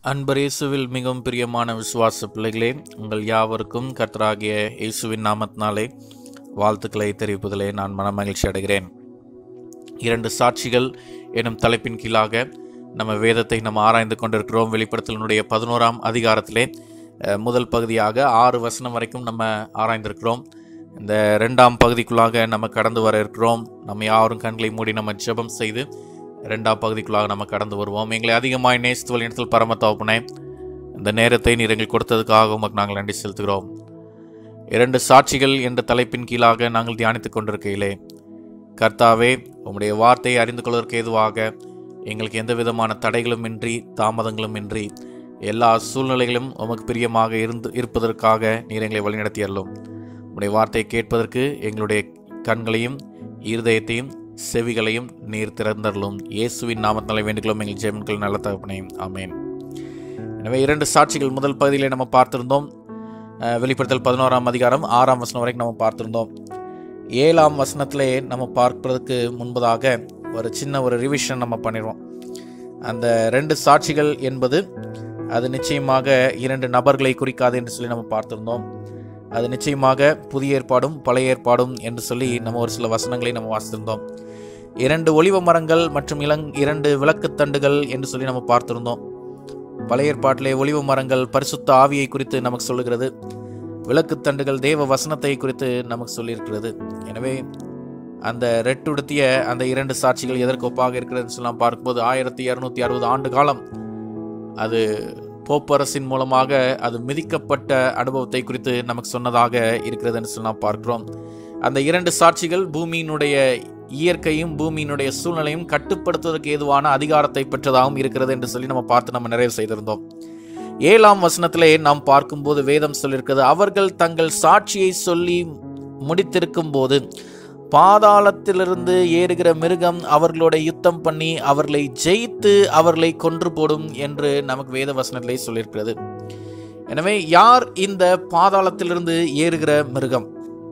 அன்பரேசுவில் மிகவும் பிரியமான விசுவாச பிள்ளைகளே உங்கள் யாவருக்கும் கர்த்தராகிய இயேசுவின் நாமத்தினாலே வாழ்த்துக்களை தெரிவிப்பதிலே நான் மனமகிழ்ச்சி அடைகிறேன் இரண்டு சாட்சிகள் எனும் தலைப்பின் கீழாக நம்ம வேதத்தை நம்ம ஆராய்ந்து கொண்டிருக்கிறோம் வெளிப்படுத்தலினுடைய பதினோராம் அதிகாரத்திலே அஹ், முதல் பகுதியாக ஆறு வசனம் வரைக்கும் நம்ம ஆராய்ந்திருக்கிறோம் இந்த ரெண்டாம் பகுதிக்குள்ளாக நம்ம கடந்து வர இருக்கிறோம் நம்ம யாரும் கண்களை மூடி நம்ம ஜெபம் செய்து ரெண்டாம் பகுதிக்குள்ளாக நம்ம கடந்து வருவோம் எங்களை அதிகமாய் நேசித்து இடத்தில் பரம தகப்பனே இந்த நேரத்தை நீர் எங்களுக்கு கொடுத்ததுக்காக உமக்கு நாங்கள் நன்றி செலுத்துகிறோம் இரண்டு சாட்சிகள் என்ற தலைப்பின் கீழாக நாங்கள் தியானித்துக் கொண்டிருக்கையிலே கர்த்தாவே உம்முடைய வார்த்தையை அறிந்து கொள்வதற்கு ஏதுவாக எங்களுக்கு எந்த விதமான தடைகளும் இன்றி தாமதங்களும் இன்றி எல்லா சூழ்நிலைகளும் உமக்கு பிரியமாக இருந்து இருப்பதற்காக நீர் எங்களை வழிநடத்தி அருளும் உம்முடைய வார்த்தையை கேட்பதற்கு எங்களுடைய கண்களையும் இருதயத்தையும் செவிகளையும் நீர் திறந்தருளும் இயேசுவின் நாமத்தினாலே வேண்டுகிறோம் எங்கள் ஜெயமன்கள் நல்ல தகப்பனையும் ஆமேன் எனவே இரண்டு சாட்சிகள் முதல் பகுதியிலே நம்ம பார்த்திருந்தோம் அஹ், வெளிப்படுத்தல் பதினோராம் அதிகாரம் ஆறாம் வசனம் வரைக்கும் நம்ம பார்த்திருந்தோம் ஏழாம் வசனத்திலே நம்ம பார்ப்பதற்கு முன்பதாக ஒரு சின்ன ஒரு ரிவிஷன் நம்ம பண்ணிடுவோம் அந்த ரெண்டு சாட்சிகள் என்பது அது நிச்சயமாக இரண்டு நபர்களை குறிக்காது என்று சொல்லி நம்ம பார்த்திருந்தோம் அது நிச்சயமாக புதிய ஏற்பாடும் பழைய ஏற்பாடும் என்று சொல்லி நம்ம ஒரு சில வசனங்களை நம்ம வாசித்திருந்தோம் இரண்டு ஒளிவ மரங்கள் மற்றும் இளங் இரண்டு விளக்குத்தண்டுகள் என்று சொல்லி நம்ம பார்த்திருந்தோம் பழைய ஏற்பாட்டிலே ஒளிவ மரங்கள் பரிசுத்த ஆவியை குறித்து நமக்கு சொல்லுகிறது விளக்குத்தண்டுகள் தேவ வசனத்தை குறித்து நமக்கு சொல்லியிருக்கிறது எனவே அந்த ரெட்டுடுத்திய அந்த இரண்டு சாட்சிகள் எதற்கு ஒப்பாக இருக்கிறதுன்னு சொல்லி நாம் பார்க்கும்போது ஆயிரத்தி இரநூத்தி அறுபது ஆண்டு காலம் அது போப்பரசின் மூலமாக அது மிதிக்கப்பட்ட அனுபவத்தை குறித்து நமக்கு சொன்னதாக இருக்கிறதுன்னு சொல்லி நாம் பார்க்கிறோம் அந்த இரண்டு சாட்சிகள் பூமியினுடைய இயற்கையும் பூமியினுடைய சூழ்நிலையும் கட்டுப்படுத்துவதற்கு ஏதுவான அதிகாரத்தை பெற்றதாகவும் இருக்கிறது என்று சொல்லி நம்ம பார்த்து நம்ம நிறைவு செய்திருந்தோம் ஏழாம் வசனத்திலே நாம் பார்க்கும்போது வேதம் சொல்லியிருக்கிறது அவர்கள் தங்கள் சாட்சியை சொல்லி முடித்திருக்கும் போது பாதாளத்திலிருந்து ஏறுகிற மிருகம் அவர்களோட யுத்தம் பண்ணி அவர்களை ஜெயித்து அவர்களை கொன்று போடும் என்று நமக்கு வேத வசனத்திலே சொல்லியிருக்கிறது எனவே யார் இந்த பாதாளத்திலிருந்து ஏறுகிற மிருகம்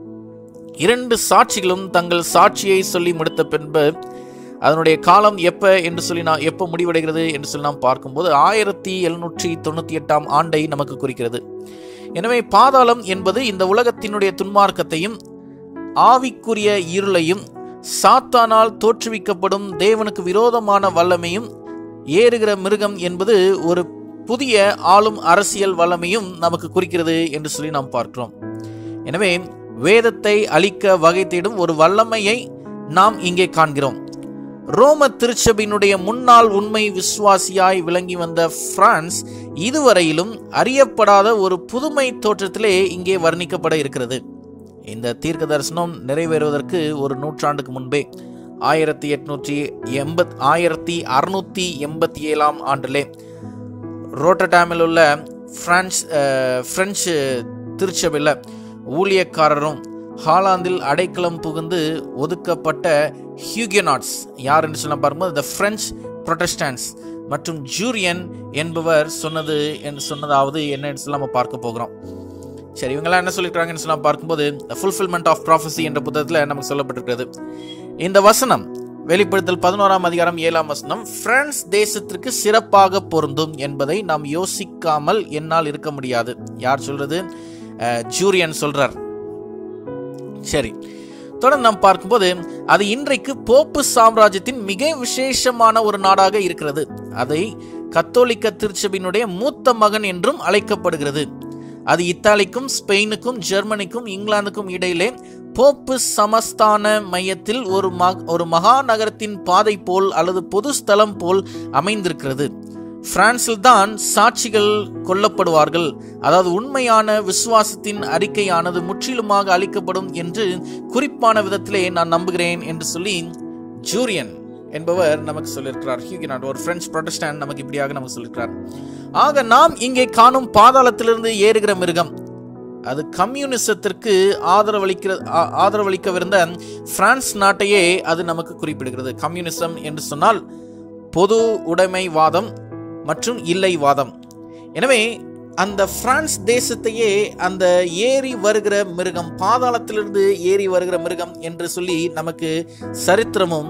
இரண்டு சாட்சிகளும் தங்கள் சாட்சியை சொல்லி முடித்த பின்பு அதனுடைய காலம் எப்ப என்று சொல்லி நான் எப்போ முடிவடைகிறது என்று சொல்லி நாம் பார்க்கும்போது ஆயிரத்தி எழுநூற்றி தொண்ணூற்றி எட்டாம் ஆண்டை நமக்கு குறிக்கிறது எனவே பாதாளம் என்பது இந்த உலகத்தினுடைய துன்மார்க்கத்தையும் ஆவிக்குரிய இருளையும் சாத்தானால் தோற்றுவிக்கப்படும் தேவனுக்கு விரோதமான வல்லமையும் ஏறுகிற மிருகம் என்பது ஒரு புதிய ஆளும் அரசியல் வல்லமையும் நமக்கு குறிக்கிறது என்று சொல்லி நாம் பார்க்கிறோம் எனவே வேதத்தை அழிக்க வகை தேடும் ஒரு வல்லமையை நாம் இங்கே காண்கிறோம் ரோம திருச்சபையினுடைய முன்னாள் உண்மை விசுவாசியாய் விளங்கி வந்த பிரான்ஸ் இதுவரையிலும் அறியப்படாத ஒரு புதுமை தோற்றத்திலே இங்கே வர்ணிக்கப்பட இருக்கிறது இந்த தீர்க்க தரிசனம் நிறைவேறுவதற்கு ஒரு நூற்றாண்டுக்கு முன்பே ஆயிரத்தி எட்நூற்றி எண்பத் ஆயிரத்தி அறுநூத்தி எண்பத்தி ஏழாம் ஆண்டிலே ரோட்டடாமில் உள்ள பிரான்ஸ் அஹ், பிரெஞ்சு திருச்சபையில் ஊழியக்காரரும் ஹாலாந்தில் அடைக்கலம் புகுந்து ஒதுக்கப்பட்ட ஹியூகியனாட்ஸ் யார் என்று சொல்ல பார்க்கும்போது த பிரெஞ்சு ப்ரொட்டஸ்டன்ஸ் மற்றும் ஜூரியன் என்பவர் சொன்னது என்று சொன்னதாவது என்ன என்று சொல்லி நம்ம பார்க்க போகிறோம் சரி இவங்கெல்லாம் என்ன சொல்லியிருக்காங்கன்னு சொல்லி நம்ம பார்க்கும்போது ஃபுல்ஃபில்மெண்ட் ஆஃப் ப்ராஃபஸி என்ற புத்தகத்தில் நமக்கு சொல்லப்பட்டிருக்கிறது இந்த வசனம் வெளிப்படுத்தல் பதினோராம் அதிகாரம் ஏழாம் வசனம் பிரான்ஸ் தேசத்திற்கு சிறப்பாக பொருந்தும் என்பதை நாம் யோசிக்காமல் என்னால் இருக்க முடியாது யார் சொல்றது அஹ், ஜூரியன் சொல்றார் சரி தொடர்ந்து நாம் பார்க்கும்போது அது இன்றைக்கு போப்பு சாம்ராஜ்யத்தின் மிக விசேஷமான ஒரு நாடாக இருக்கிறது அதை கத்தோலிக்க திருச்சபையினுடைய மூத்த மகன் என்றும் அழைக்கப்படுகிறது அது இத்தாலிக்கும் ஸ்பெயினுக்கும் ஜெர்மனிக்கும் இங்கிலாந்துக்கும் இடையிலே போப்பு சமஸ்தான மையத்தில் ஒரு மக ஒரு மகாநகரத்தின் பாதை போல் அல்லது பொது ஸ்தலம் போல் அமைந்திருக்கிறது பிரான்சில் தான் சாட்சிகள் கொல்லப்படுவார்கள் அதாவது உண்மையான விசுவாசத்தின் அறிக்கையானது முற்றிலுமாக அளிக்கப்படும் என்று குறிப்பான விதத்திலே நான் நம்புகிறேன் என்று சொல்லி ஜூரியன் என்பவர் நமக்கு சொல்லியிருக்கிறார் ஹியூகினாட் ஒரு பிரெஞ்சு ப்ரொட்டஸ்டாண்ட் நமக்கு இப்படியாக நமக்கு சொல்லியிருக்கிறார் ஆக நாம் இங்கே காணும் பாதாளத்திலிருந்து ஏறுகிற மிருகம் அது கம்யூனிசத்திற்கு ஆதரவளிக்கிற ஆ- ஆதரவளிக்கவிருந்த பிரான்ஸ் நாட்டையே அது நமக்கு குறிப்பிடுகிறது கம்யூனிசம் என்று சொன்னால் பொது உடைமைவாதம் மற்றும் இல்லைவாதம் எனவே அந்த பிரான்ஸ் தேசத்தையே அந்த ஏறி வருகிற மிருகம் பாதாளத்திலிருந்து ஏறி வருகிற மிருகம் என்று சொல்லி நமக்கு சரித்திரமும்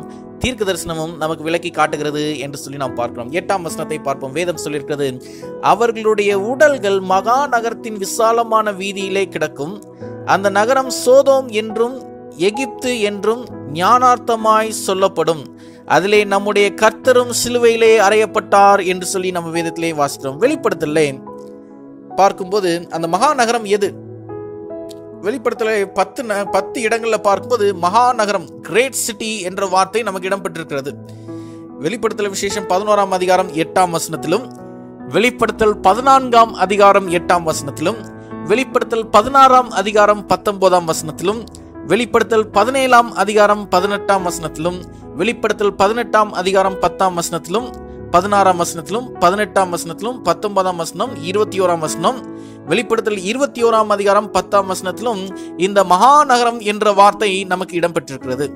தீர்க்க தரிசனமும் நமக்கு விளக்கி காட்டுகிறது என்று சொல்லி நாம் பார்க்கிறோம் எட்டாம் வசனத்தை பார்ப்போம் வேதம் சொல்லியிருக்கிறது அவர்களுடைய உடல்கள் மகா நகரத்தின் விசாலமான வீதியிலே கிடக்கும் அந்த நகரம் சோதோம் என்றும் எகிப்து என்றும் ஞானார்த்தமாய் சொல்லப்படும் அதிலே நம்முடைய கர்த்தரும் சிலுவையிலே அறையப்பட்டார் என்று சொல்லி நம்ம வேதத்திலே வாசிக்கிறோம் வெளிப்படுத்தலே பார்க்கும்போது அந்த மகா நகரம் எது வெளிப்படுத்தல பத்து ந- பத்து இடங்கள்ல பார்க்கும்போது மகா நகரம் கிரேட் சிட்டி என்ற வார்த்தை நமக்கு இடம்பெற்றிருக்கிறது வெளிப்படுத்தல் விசேஷம் பதினோராம் அதிகாரம் எட்டாம் வசனத்திலும் வெளிப்படுத்தல் பதினான்காம் அதிகாரம் எட்டாம் வசனத்திலும் வெளிப்படுத்தல் பதினாறாம் அதிகாரம் பத்தொன்பதாம் வசனத்திலும் வெளிப்படுத்தல் பதினேழாம் அதிகாரம் பதினெட்டாம் வசனத்திலும் வெளிப்படுத்தல் பதினெட்டாம் அதிகாரம் பத்தாம் வசனத்திலும் பதினாறாம் வசனத்திலும் பதினெட்டாம் வசனத்திலும் பத்தொன்பதாம் வசனம் இருபத்தி ஓராம் வசனம் வெளிப்படுத்தல் இருபத்தி ஓராம் அதிகாரம் பத்தாம் வசனத்திலும் இந்த மகாநகரம் என்ற வார்த்தை நமக்கு இடம்பெற்றிருக்கிறது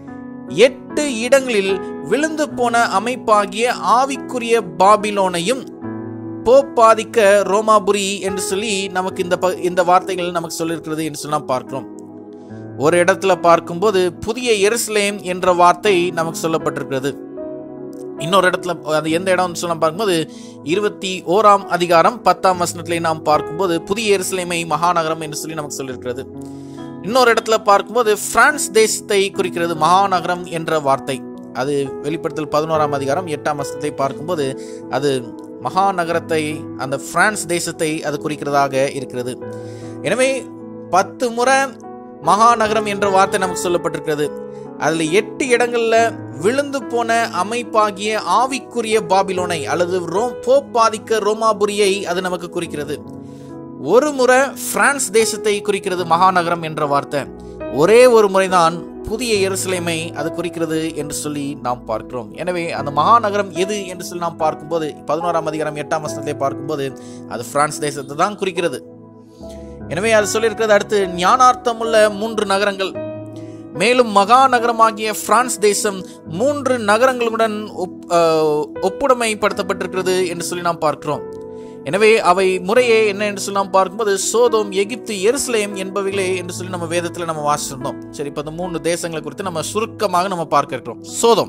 எட்டு இடங்களில் விழுந்து போன அமைப்பாகிய ஆவிக்குரிய பாபிலோனையும் போப்பாதிக்க ரோமாபுரி என்று சொல்லி நமக்கு இந்த ப- இந்த வார்த்தைகள் நமக்கு சொல்லியிருக்கிறது என்று சொல்லி நாம் பார்க்கிறோம் ஒரு இடத்துல பார்க்கும்போது புதிய எருசலேம் என்ற வார்த்தை நமக்கு சொல்லப்பட்டிருக்கிறது இன்னொரு இடத்துல அது எந்த இடம்னு சொல்ல பார்க்கும்போது இருபத்தி ஓராம் அதிகாரம் பத்தாம் வசனத்திலே நாம் பார்க்கும்போது புதிய எருசலேமை மகாநகரம் என்று சொல்லி நமக்கு சொல்லியிருக்கிறது இன்னொரு இடத்துல பார்க்கும்போது பிரான்ஸ் தேசத்தை குறிக்கிறது மகாநகரம் என்ற வார்த்தை அது வெளிப்படுத்தல் பதினோராம் அதிகாரம் எட்டாம் வசனத்தை பார்க்கும்போது அது மகாநகரத்தை அந்த பிரான்ஸ் தேசத்தை அது குறிக்கிறதாக இருக்கிறது எனவே பத்து முறை மகாநகரம் என்ற வார்த்தை நமக்கு சொல்லப்பட்டிருக்கிறது அதுல எட்டு இடங்கள்ல விழுந்து போன அமைப்பாகிய ஆவிக்குரிய பாபிலோனை அல்லது ரோம் போப்பாதிக்க ரோமாபுரியை அது நமக்கு குறிக்கிறது ஒரு முறை பிரான்ஸ் தேசத்தை குறிக்கிறது மகாநகரம் என்ற வார்த்தை ஒரே ஒரு முறைதான் புதிய எருசலேமை அது குறிக்கிறது என்று சொல்லி நாம் பார்க்கிறோம் எனவே அந்த மகாநகரம் எது என்று சொல்லி நாம் பார்க்கும்போது பதினோராம் அதிகாரம் எட்டாம் வசனத்தை பார்க்கும்போது அது பிரான்ஸ் தேசத்தை தான் குறிக்கிறது எனவே அது சொல்லியிருக்கிறது அடுத்து ஞானார்த்தமுள்ள மூன்று நகரங்கள் மேலும் மகா நகரமாகிய பிரான்ஸ் தேசம் மூன்று நகரங்களுடன் ஒப்- அஹ், ஒப்புடைமைப்படுத்தப்பட்டிருக்கிறது என்று சொல்லி நாம் பார்க்கிறோம் எனவே அவை முறையே என்ன என்று சொல்லி நாம் பார்க்கும்போது சோதோம் எகிப்து எருசலேம் என்பவைகளே என்று சொல்லி நம்ம வேதத்தில் நம்ம வாசிச்சிருந்தோம் சரி இப்போ இந்த மூணு தேசங்களை குறித்து நம்ம சுருக்கமாக நம்ம பார்க்க இருக்கிறோம் சோதோம்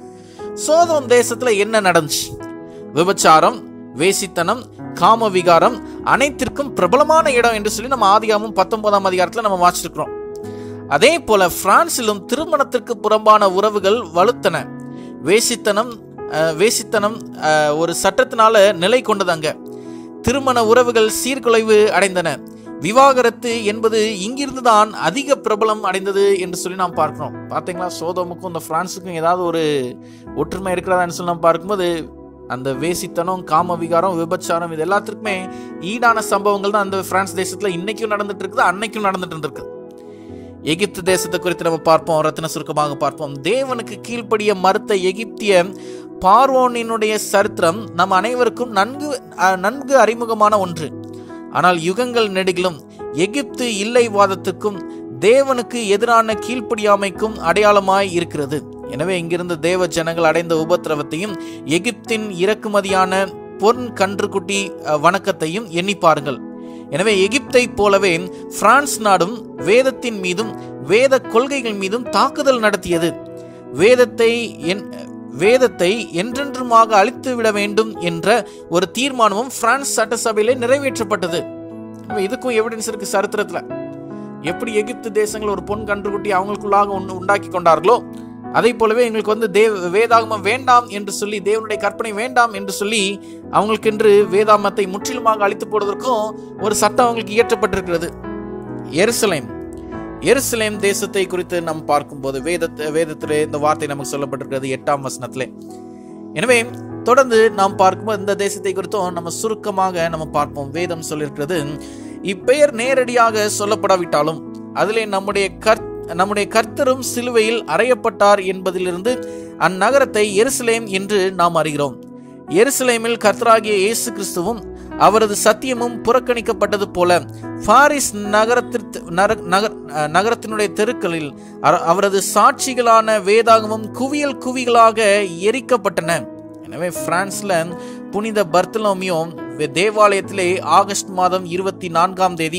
சோதோம் தேசத்துல என்ன நடந்துச்சு விபச்சாரம் வேசித்தனம் காம விகாரம் அனைத்திற்கும் பிரபலமான இடம் என்று சொல்லி நம்ம ஆதிகாமும் பத்தொன்பதாம் அதிகாரத்துல நம்ம வாசிச்சிருக்கிறோம் அதே போல பிரான்சிலும் திருமணத்திற்கு புறம்பான உறவுகள் வலுத்தன வேசித்தனம் அஹ், வேசித்தனம் அஹ், ஒரு சட்டத்தினால நிலை கொண்டது அங்க திருமண உறவுகள் சீர்குலைவு அடைந்தன விவாகரத்து என்பது இங்கிருந்து தான் அதிக பிரபலம் அடைந்தது என்று சொல்லி நாம் பார்க்கிறோம் பார்த்தீங்களா சோதோமுக்கும் இந்த பிரான்ஸுக்கும் ஏதாவது ஒரு ஒற்றுமை இருக்கிறதான்னு சொல்லி நாம் பார்க்கும்போது அந்த வேசித்தனம் காம விகாரம் விபச்சாரம் இது எல்லாத்துக்குமே ஈடான சம்பவங்கள் தான் அந்த பிரான்ஸ் தேசத்துல இன்னைக்கும் நடந்துட்டு இருக்குது அன்னைக்கும் நடந்துட்டு இருந்திருக்கு எகிப்து தேசத்தை குறித்து நம்ம பார்ப்போம் ரத்தின சுருக்கமாக பார்ப்போம் தேவனுக்கு கீழ்ப்படிய மறுத்த எகிப்திய பார்வோனினுடைய சரித்திரம் நம் அனைவருக்கும் நன்கு அஹ், நன்கு அறிமுகமான ஒன்று ஆனால் யுகங்கள் நெடுகிலும் எகிப்து இல்லைவாதத்துக்கும் தேவனுக்கு எதிரான கீழ்ப்படியாமைக்கும் அடையாளமாய் இருக்கிறது எனவே இங்கிருந்து தேவ ஜனங்கள் அடைந்த உபத்திரவத்தையும் எகிப்தின் இறக்குமதியான பொன் கன்றுக்குட்டி அஹ், வணக்கத்தையும் எண்ணி பாருங்கள் எனவே எகிப்தைப் போலவே பிரான்ஸ் நாடும் வேதத்தின் மீதும் வேத கொள்கைகள் மீதும் தாக்குதல் நடத்தியது வேதத்தை என் வேதத்தை என்றென்றுமாக அழித்து விட வேண்டும் என்ற ஒரு தீர்மானமும் பிரான்ஸ் சட்டசபையிலே நிறைவேற்றப்பட்டது அப்ப இதுக்கும் எவிடன்ஸ் இருக்கு சரித்திரத்துல எப்படி எகிப்து தேசங்கள் ஒரு பொன் கன்றுக்குட்டி அவங்களுக்குள்ளாக உண்டு- உண்டாக்கி கொண்டார்களோ அதை போலவே எங்களுக்கு வந்து தேவ வேதாகமம் வேண்டாம் என்று சொல்லி தேவனுடைய கற்பனை வேண்டாம் என்று சொல்லி அவங்களுக்கென்று வேதாமத்தை முற்றிலுமாக அழித்து போடுவதற்கும் ஒரு சட்டம் அவங்களுக்கு இயற்றப்பட்டிருக்கிறது எருசலேம் எருசலேம் தேசத்தை குறித்து நாம் பார்க்கும்போது வேதத்தை வேதத்திலே இந்த வார்த்தை நமக்கு சொல்லப்பட்டிருக்கிறது எட்டாம் வசனத்திலே எனவே தொடர்ந்து நாம் பார்க்கும்போது இந்த தேசத்தை குறித்தும் நம்ம சுருக்கமாக நம்ம பார்ப்போம் வேதம் சொல்லியிருக்கிறது இப்பெயர் நேரடியாக சொல்லப்படாவிட்டாலும் அதிலே நம்முடைய கர் நம்முடைய கர்த்தரும் சிலுவையில் அறையப்பட்டார் என்பதிலிருந்து அந்நகரத்தை எருசலேம் என்று நாம் அறிகிறோம் எருசலேமில் கர்த்தராகிய இயேசு கிறிஸ்துவும் அவரது சத்தியமும் புறக்கணிக்கப்பட்டது போல பாரிஸ் நகரத்திற்கு நர- நகர் அஹ், நகரத்தினுடைய தெருக்களில் அர- அவரது சாட்சிகளான வேதாகமும் குவியல் குவிகளாக எரிக்கப்பட்டன எனவே பிரான்ஸ்ல புனித பர்த்தலோமியோ தேவாலயத்திலே ஆகஸ்ட் மாதம் இருபத்தி நான்காம் தேதி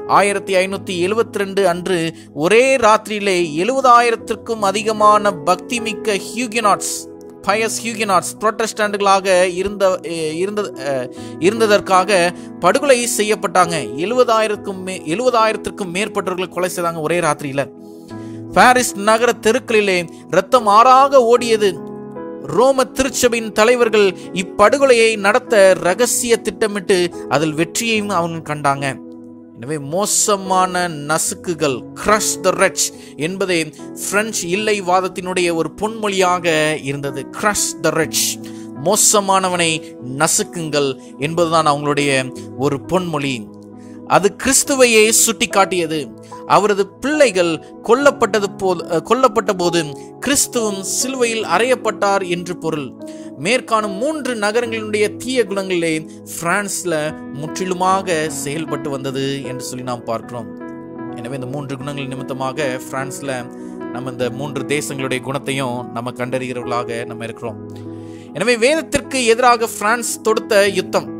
ஆயிரத்தி ஐநூத்தி எழுவத்தி ரெண்டு அன்று ஒரே ராத்திரியிலே எழுபதாயிரத்திற்கும் அதிகமான பக்தி மிக்க ஹியூகினாட்ஸ் பயஸ் ஹியூகினாட்ஸ் புரோட்டஸ்டண்டுகளாக இருந்த அஹ், இருந்த அஹ், இருந்ததற்காக படுகொலை செய்யப்பட்டாங்க எழுபதாயிரத்துக்கும் மே எழுபதாயிரத்திற்கும் மேற்பட்டவர்கள் கொலை செய்தாங்க ஒரே ராத்திரியில பாரிஸ் நகர தெருக்களிலே ரத்தம் ஆறாக ஓடியது ரோம திருச்சபையின் தலைவர்கள் இப்படுகொலையை நடத்த ரகசிய திட்டமிட்டு அதில் வெற்றியையும் அவங்க கண்டாங்க எனவே மோசமான நசுக்குகள் கிரஷ் த ரெச் என்பதே பிரெஞ்சு இல்லை வாதத்தினுடைய ஒரு பொன்மொழியாக இருந்தது கிரஷ் த ரெச் மோசமானவனை நசுக்குங்கள் என்பதுதான் அவங்களுடைய ஒரு பொன்மொழி அது கிறிஸ்துவையே சுட்டிக்காட்டியது அவரது பிள்ளைகள் கொல்லப்பட்டது போது கொல்லப்பட்ட போது கிறிஸ்துவும் சிலுவையில் அறையப்பட்டார் என்று பொருள் மேற்காணும் மூன்று நகரங்களினுடைய தீய குணங்களிலே பிரான்ஸ்ல முற்றிலுமாக செயல்பட்டு வந்தது என்று சொல்லி நாம் பார்க்கிறோம் எனவே இந்த மூன்று குணங்கள் நிமித்தமாக பிரான்ஸ்ல நம்ம இந்த மூன்று தேசங்களுடைய குணத்தையும் நம்ம கண்டறிகிறவர்களாக நம்ம இருக்கிறோம் எனவே வேதத்திற்கு எதிராக பிரான்ஸ் தொடுத்த யுத்தம்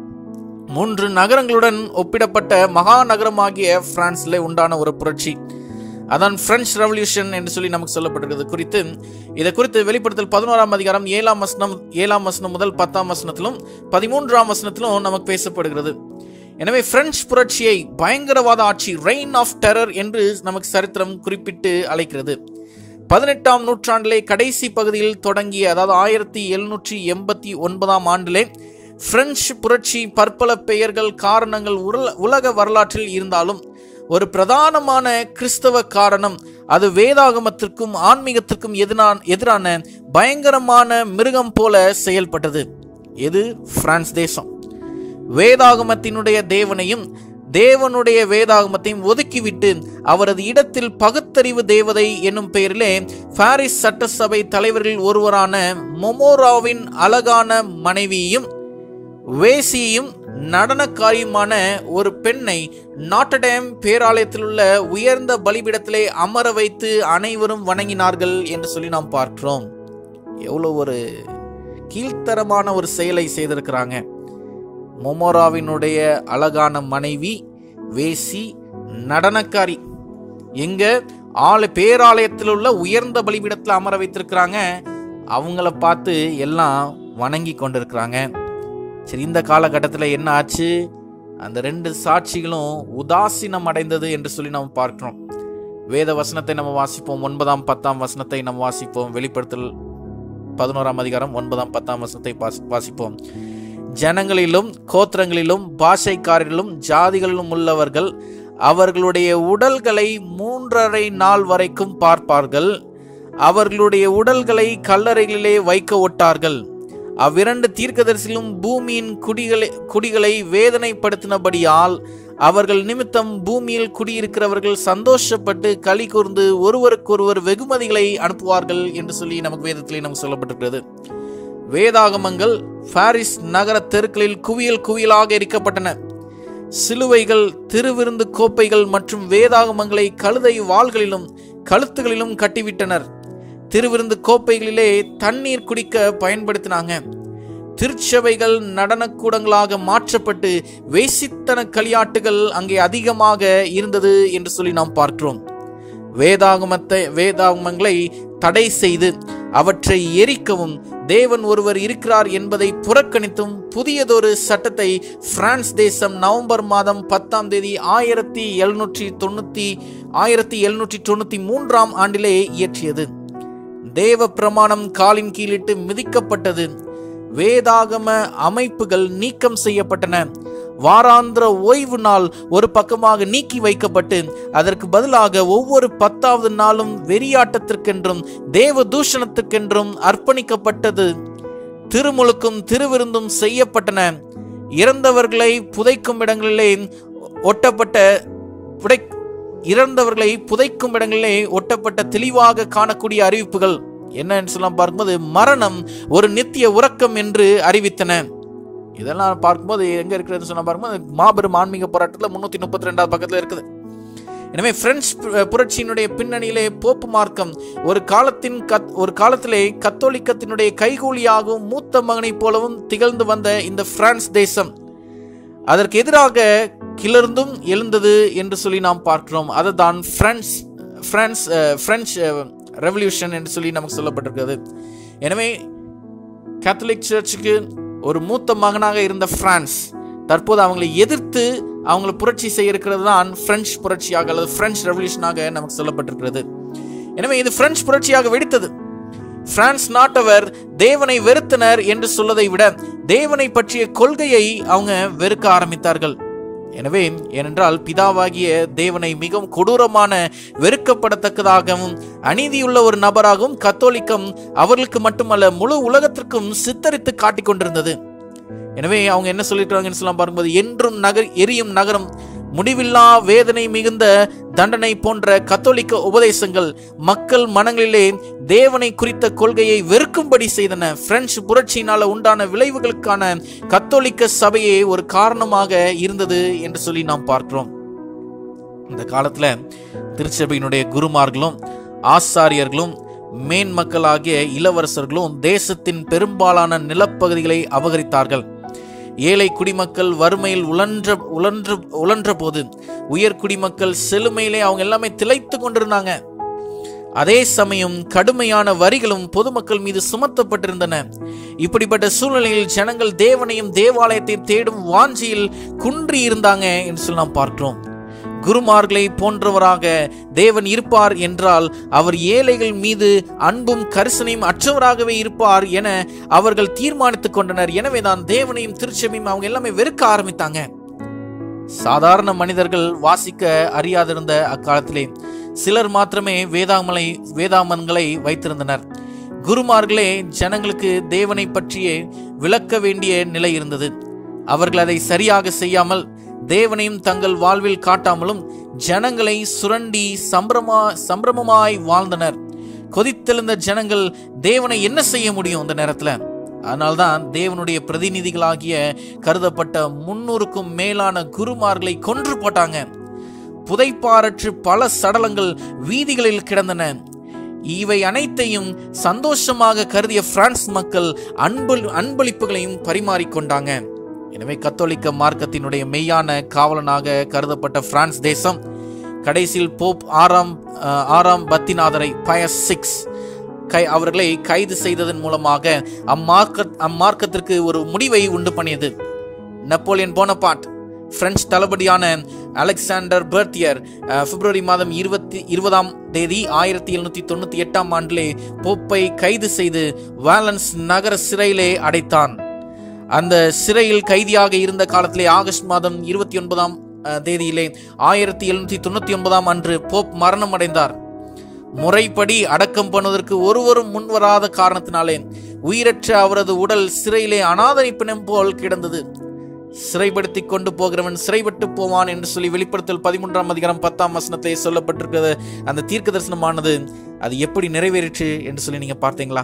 மூன்று நகரங்களுடன் ஒப்பிடப்பட்ட மகா நகரமாகிய பிரான்ஸ்ல உண்டான ஒரு புரட்சி அதான் பிரெஞ்சு ரெவல்யூஷன் என்று சொல்லி நமக்கு சொல்லப்பட்டிருக்கிறது குறித்து இதை குறித்து வெளிப்படுத்தல் பதினோராம் அதிகாரம் ஏழாம் வசனம் ஏழாம் வசனம் முதல் பத்தாம் வசனத்திலும் பதிமூன்றாம் வசனத்திலும் நமக்கு பேசப்படுகிறது எனவே பிரெஞ்சு புரட்சியை பயங்கரவாத ஆட்சி ரெயின் ஆஃப் டெரர் என்று நமக்கு சரித்திரம் குறிப்பிட்டு அழைக்கிறது பதினெட்டாம் நூற்றாண்டிலே கடைசி பகுதியில் தொடங்கிய அதாவது ஆயிரத்தி எழுநூற்றி எண்பத்தி ஒன்பதாம் ஆண்டிலே பிரெஞ்சு புரட்சி பற்பல பெயர்கள் காரணங்கள் உல- உலக வரலாற்றில் இருந்தாலும் ஒரு பிரதானமான கிறிஸ்தவ காரணம் அது வேதாகமத்திற்கும் ஆன்மீகத்திற்கும் எதிரான எதிரான பயங்கரமான மிருகம் போல செயல்பட்டது எது பிரான்ஸ் தேசம் வேதாகமத்தினுடைய தேவனையும் தேவனுடைய வேதாகமத்தையும் ஒதுக்கிவிட்டு அவரது இடத்தில் பகுத்தறிவு தேவதை என்னும் பெயரிலே பாரிஸ் சட்டசபை தலைவரில் ஒருவரான மொமோராவின் அழகான மனைவியையும் வேசியையும் நடனக்காரியுமான ஒரு பெண்ணை நாட்டடேம் பேராலயத்தில் உள்ள உயர்ந்த பலிபீடத்திலே அமர வைத்து அனைவரும் வணங்கினார்கள் என்று சொல்லி நாம் பார்க்கிறோம் எவ்வளோ ஒரு கீழ்த்தரமான ஒரு செயலை செய்திருக்கிறாங்க மொமோராவினுடைய அழகான மனைவி வேசி நடனக்காரி எங்க ஆளு பேராலயத்தில் உள்ள உயர்ந்த பலிபீடத்தில் அமர வைத்திருக்கிறாங்க அவங்கள பார்த்து எல்லாம் வணங்கி கொண்டிருக்கிறாங்க சரி இந்த காலகட்டத்தில் என்ன ஆச்சு அந்த ரெண்டு சாட்சிகளும் உதாசீனம் அடைந்தது என்று சொல்லி நம்ம பார்க்கிறோம் வேத வசனத்தை நம்ம வாசிப்போம் ஒன்பதாம் பத்தாம் வசனத்தை நம்ம வாசிப்போம் வெளிப்படுத்தல் பதினோராம் அதிகாரம் ஒன்பதாம் பத்தாம் வசனத்தை வாசி- வாசிப்போம் ஜனங்களிலும் கோத்திரங்களிலும் பாஷைக்காரரிலும் ஜாதிகளிலும் உள்ளவர்கள் அவர்களுடைய உடல்களை மூன்றரை நாள் வரைக்கும் பார்ப்பார்கள் அவர்களுடைய உடல்களை கல்லறைகளிலே வைக்க ஒட்டார்கள் அவ்விரண்டு தீர்க்கதரிசிகளும் பூமியின் குடிகளை குடிகளை வேதனைப்படுத்தினபடியால் அவர்கள் நிமித்தம் பூமியில் குடியிருக்கிறவர்கள் சந்தோஷப்பட்டு களி கூர்ந்து ஒருவருக்கொருவர் வெகுமதிகளை அனுப்புவார்கள் என்று சொல்லி நமக்கு வேதத்திலே நமக்கு சொல்லப்பட்டிருக்கிறது வேதாகமங்கள் பாரிஸ் நகர தெருக்களில் குவியல் குவியலாக எரிக்கப்பட்டன சிலுவைகள் திருவிருந்து கோப்பைகள் மற்றும் வேதாகமங்களை கழுதை வாள்களிலும் கழுத்துகளிலும் கட்டிவிட்டனர் திருவிருந்து கோப்பைகளிலே தண்ணீர் குடிக்க பயன்படுத்தினாங்க திருச்சபைகள் நடனக்கூடங்களாக மாற்றப்பட்டு வேசித்தன களியாட்டுகள் அங்கே அதிகமாக இருந்தது என்று சொல்லி நாம் பார்க்கிறோம் வேதாகமத்தை வேதாகமங்களை தடை செய்து அவற்றை எரிக்கவும் தேவன் ஒருவர் இருக்கிறார் என்பதை புறக்கணித்தும் புதியதொரு சட்டத்தை பிரான்ஸ் தேசம் நவம்பர் மாதம் பத்தாம் தேதி ஆயிரத்தி எழுநூற்றி தொண்ணூத்தி ஆயிரத்தி எழுநூற்றி தொண்ணூத்தி மூன்றாம் ஆண்டிலே இயற்றியது தேவ பிரமாணம் காலின் கீழிட்டு மிதிக்கப்பட்டது வேதாகம அமைப்புகள் நீக்கம் செய்யப்பட்டன வாராந்திர ஓய்வு நாள் ஒரு பக்கமாக நீக்கி வைக்கப்பட்டு அதற்கு பதிலாக ஒவ்வொரு பத்தாவது நாளும் வெறியாட்டத்திற்கென்றும் தேவ தூஷணத்துக்கென்றும் அர்ப்பணிக்கப்பட்டது திருமுழுக்கும் திருவிருந்தும் செய்யப்பட்டன இறந்தவர்களை புதைக்கும் இடங்களிலே ஒட்டப்பட்ட புடை இறந்தவர்களை புதைக்கும் இடங்களிலே ஒட்டப்பட்ட தெளிவாக காணக்கூடிய அறிவிப்புகள் என்னன்னு சொல்லலாம் பார்க்கும்போது மரணம் ஒரு நித்திய உறக்கம் என்று அறிவித்தன இதெல்லாம் பார்க்கும்போது எங்க இருக்கிறதுன்னு சொன்னா பார்க்கும்போது மாபெரும் ஆன்மீக போராட்டத்தில் முன்னூத்தி முப்பத்தி ரெண்டாவது பக்கத்துல இருக்குது எனவே பிரெஞ்சு பு- புரட்சியினுடைய பின்னணியிலே போப்பு மார்க்கம் ஒரு காலத்தின் கத் ஒரு காலத்திலே கத்தோலிக்கத்தினுடைய கைகூலியாகவும் மூத்த மகனைப் போலவும் திகழ்ந்து வந்த இந்த பிரான்ஸ் தேசம் அதற்கு எதிராக கிளர்ந்தும் எழுந்தது என்று சொல்லி நாம் பார்க்கிறோம் அதுதான் பிரெஞ்ச் பிரான்ஸ் பிரெஞ்ச் ரெவல்யூஷன் என்று சொல்லி நமக்கு சொல்லப்பட்டிருக்கிறது எனவே கேத்தலிக் சர்ச்சுக்கு ஒரு மூத்த மகனாக இருந்த பிரான்ஸ் தற்போது அவங்களை எதிர்த்து அவங்களை புரட்சி செய்ய இருக்கிறது தான் பிரெஞ்சு புரட்சியாக அல்லது பிரெஞ்சு ரெவல்யூஷனாக நமக்கு சொல்லப்பட்டிருக்கிறது எனவே இது பிரெஞ்சு புரட்சியாக வெடித்தது பிரான்ஸ் நாட்டவர் தேவனை வெறுத்தனர் என்று சொல்வதை விட தேவனை பற்றிய கொள்கையை அவங்க வெறுக்க ஆரம்பித்தார்கள் எனவே ஏனென்றால் பிதாவாகிய தேவனை மிகவும் கொடூரமான வெறுக்கப்படத்தக்கதாகவும் அநீதியுள்ள ஒரு நபராகவும் கத்தோலிக்கம் அவர்களுக்கு மட்டுமல்ல முழு உலகத்திற்கும் சித்தரித்து காட்டிக் கொண்டிருந்தது எனவே அவங்க என்ன சொல்லியிருக்கிறாங்கன்னு சொல்லலாம் பார்க்கும்போது என்றும் நகர் எரியும் நகரம் முடிவில்லா வேதனை மிகுந்த தண்டனை போன்ற கத்தோலிக்க உபதேசங்கள் மக்கள் மனங்களிலே தேவனை குறித்த கொள்கையை வெறுக்கும்படி செய்தன பிரெஞ்சு புரட்சியினால உண்டான விளைவுகளுக்கான கத்தோலிக்க சபையே ஒரு காரணமாக இருந்தது என்று சொல்லி நாம் பார்க்கிறோம் இந்த காலத்துல திருச்சபையினுடைய குருமார்களும் ஆசாரியர்களும் மேன்மக்களாகிய இளவரசர்களும் தேசத்தின் பெரும்பாலான நிலப்பகுதிகளை அபகரித்தார்கள் ஏழை குடிமக்கள் வறுமையில் உழன்ற உழன்ற உழன்ற போது உயர் குடிமக்கள் செழுமையிலே அவங்க எல்லாமே திளைத்து கொண்டிருந்தாங்க அதே சமயம் கடுமையான வரிகளும் பொதுமக்கள் மீது சுமத்தப்பட்டிருந்தன இப்படிப்பட்ட சூழ்நிலையில் ஜனங்கள் தேவனையும் தேவாலயத்தையும் தேடும் வாஞ்சியில் குன்றி இருந்தாங்க என்று சொல்லி நாம் பார்க்கிறோம் குருமார்களை போன்றவராக தேவன் இருப்பார் என்றால் அவர் ஏழைகள் மீது அன்பும் கரிசனையும் அற்றவராகவே இருப்பார் என அவர்கள் தீர்மானித்துக் கொண்டனர் எனவே தான் தேவனையும் திருச்சபையும் அவங்க எல்லாமே வெறுக்க ஆரம்பித்தாங்க சாதாரண மனிதர்கள் வாசிக்க அறியாதிருந்த அக்காலத்திலே சிலர் மாத்திரமே வேதாமலை வேதாமன்களை வைத்திருந்தனர் குருமார்களே ஜனங்களுக்கு தேவனை பற்றியே விளக்க வேண்டிய நிலை இருந்தது அவர்கள் அதை சரியாக செய்யாமல் தேவனையும் தங்கள் வாழ்வில் காட்டாமலும் ஜனங்களை சுரண்டி சம்பிரமா சம்பிரமமாய் வாழ்ந்தனர் கொதித்தெழுந்த ஜனங்கள் தேவனை என்ன செய்ய முடியும் அந்த நேரத்துல அதனால்தான் தேவனுடைய பிரதிநிதிகளாகிய கருதப்பட்ட முன்னூறுக்கும் மேலான குருமார்களை கொன்று போட்டாங்க புதைப்பாரற்று பல சடலங்கள் வீதிகளில் கிடந்தன இவை அனைத்தையும் சந்தோஷமாக கருதிய பிரான்ஸ் மக்கள் அன்பு அன்பளிப்புகளையும் பரிமாறிக்கொண்டாங்க எனவே கத்தோலிக்க மார்க்கத்தினுடைய மெய்யான காவலனாக கருதப்பட்ட பிரான்ஸ் தேசம் கடைசியில் போப் ஆறாம் அஹ், ஆறாம் பத்திநாதரை பயஸ் சிக்ஸ் கை அவர்களை கைது செய்ததன் மூலமாக அம்மார்க்க அம்மார்க்கத்திற்கு ஒரு முடிவை உண்டு பண்ணியது நெப்போலியன் போனபாட் பிரெஞ்சு தளபதியான அலெக்சாண்டர் பெர்த்தியர் அஹ், பிப்ரவரி மாதம் இருபத்தி இருபதாம் தேதி ஆயிரத்தி எழுநூத்தி தொண்ணூத்தி எட்டாம் ஆண்டிலே போப்பை கைது செய்து வேலன்ஸ் நகர சிறையிலே அடைத்தான் அந்த சிறையில் கைதியாக இருந்த காலத்திலே ஆகஸ்ட் மாதம் இருபத்தி ஒன்பதாம் அஹ், தேதியிலே ஆயிரத்தி எழுநூத்தி தொண்ணூத்தி ஒன்பதாம் அன்று போப் மரணம் அடைந்தார் முறைப்படி அடக்கம் பண்ணுவதற்கு ஒருவரும் முன்வராத காரணத்தினாலே உயிரற்ற அவரது உடல் சிறையிலே அனாதரிப்பினம் போல் கிடந்தது சிறைப்படுத்தி கொண்டு போகிறவன் சிறைப்பட்டு போவான் என்று சொல்லி வெளிப்படுத்தல் பதிமூன்றாம் அதிகாரம் பத்தாம் வசனத்தை சொல்லப்பட்டிருக்கிறது அந்த தீர்க்க தரிசனமானது அது எப்படி நிறைவேறிற்று என்று சொல்லி நீங்க பார்த்தீங்களா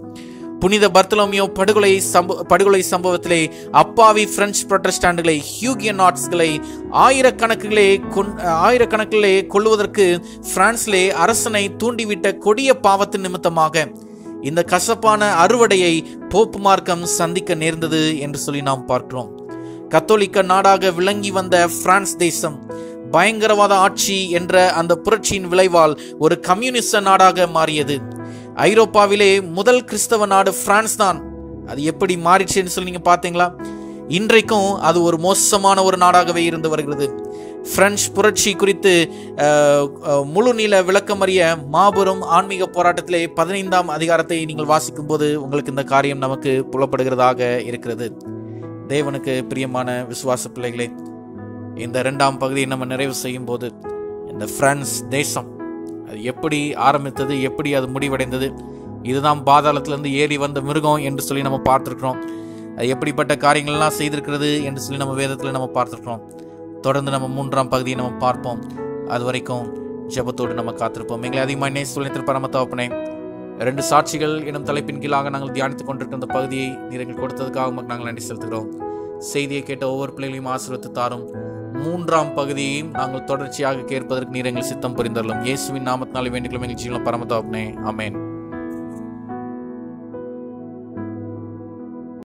புனித பர்த்தலோமியோ படுகொலை சம்ப படுகொலை சம்பவத்திலே அப்பாவி பிரெஞ்சு புரொட்டஸ்டாண்டுகளை ஹியூகியனாட்ஸ்களை ஆயிரக்கணக்கிலே கொன் ஆயிரக்கணக்கிலே கொள்வதற்கு பிரான்சிலே அரசனை தூண்டிவிட்ட கொடிய பாவத்தின் நிமித்தமாக இந்த கசப்பான அறுவடையை போப்பு மார்க்கம் சந்திக்க நேர்ந்தது என்று சொல்லி நாம் பார்க்கிறோம் கத்தோலிக்க நாடாக விளங்கி வந்த பிரான்ஸ் தேசம் பயங்கரவாத ஆட்சி என்ற அந்த புரட்சியின் விளைவால் ஒரு கம்யூனிச நாடாக மாறியது ஐரோப்பாவிலே முதல் கிறிஸ்தவ நாடு பிரான்ஸ் தான் அது எப்படி மாறிச்சுன்னு சொல்லி நீங்க பார்த்தீங்களா இன்றைக்கும் அது ஒரு மோசமான ஒரு நாடாகவே இருந்து வருகிறது பிரெஞ்சு புரட்சி குறித்து அஹ், அஹ், முழு நீள விளக்கமறிய மாபெரும் ஆன்மீக போராட்டத்திலே பதினைந்தாம் அதிகாரத்தை நீங்கள் வாசிக்கும் போது உங்களுக்கு இந்த காரியம் நமக்கு புலப்படுகிறதாக இருக்கிறது தேவனுக்கு பிரியமான விசுவாச பிள்ளைகளே இந்த இரண்டாம் பகுதியை நம்ம நிறைவு செய்யும் போது இந்த பிரான்ஸ் தேசம் அது எப்படி ஆரம்பித்தது எப்படி அது முடிவடைந்தது இதுதான் பாதாளத்திலிருந்து ஏறி வந்த மிருகம் என்று சொல்லி நம்ம பார்த்துருக்குறோம் அது எப்படிப்பட்ட காரியங்கள்லாம் செய்திருக்கிறது என்று சொல்லி நம்ம வேதத்தில் நம்ம பார்த்துருக்குறோம் தொடர்ந்து நம்ம மூன்றாம் பகுதியை நம்ம பார்ப்போம் அது வரைக்கும் ஜெபத்தோடு நம்ம காத்திருப்போம் எங்களை அதிகமாக நேசித்து பரம தகப்பனே ரெண்டு சாட்சிகள் எனும் தலைப்பின் கீழாக நாங்கள் தியானித்துக் கொண்டிருக்கிற இந்த பகுதியை நீர் எங்களுக்கு கொடுத்ததுக்காக உமக்கு நாங்கள் நன்றி செலுத்துகிறோம் செய்தியை கேட்ட ஒவ்வொரு பிள்ளைகளையும் ஆசீர்வத்து தாரும் மூன்றாம் பகுதியையும் நாங்கள் தொடர்ச்சியாக கேட்பதற்கு நீர் எங்கள் சித்தம் புரிந்தள்ளும் இயேசுவின் நாமத்தினாலே வேண்டிக்கொள்ளும் எங்கள் ஜீவன பரம தகப்பனே ஆமென்